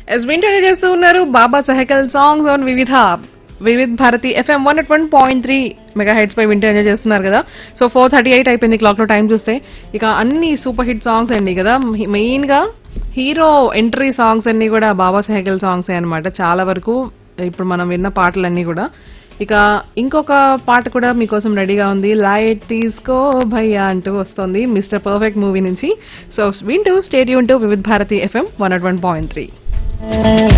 yes వింటనే చేస్తూ ఉన్నారు బాబా సహకల్ songs on Vividh Vividh Bharati FM one one point three mega hits పై వింటూ ఎంజాయ్ చేస్తున్నారు కదా సో ఫోర్ థర్టీ ఎయిట్ అయిపోయింది క్లాక్ లో టైం చూస్తే ఇక అన్ని సూపర్ హిట్ సాంగ్స్ అండి కదా మెయిన్ గా హీరో ఎంట్రీ సాంగ్స్ అన్ని కూడా బాబా సహకల్ సాంగ్స్ అన్నమాట చాలా వరకు ఇప్పుడు మనం విన్న పాటలన్నీ కూడా ఇక ఇంకొక పాట కూడా మీకోసం రెడీగా ఉంది లైట్ తీసుకో భయ్యా అంటూ వస్తుంది మిస్టర్ పర్ఫెక్ట్ మూవీ నుంచి సో వింటూ stay tuned to Vividh Bharati FM one nought one point three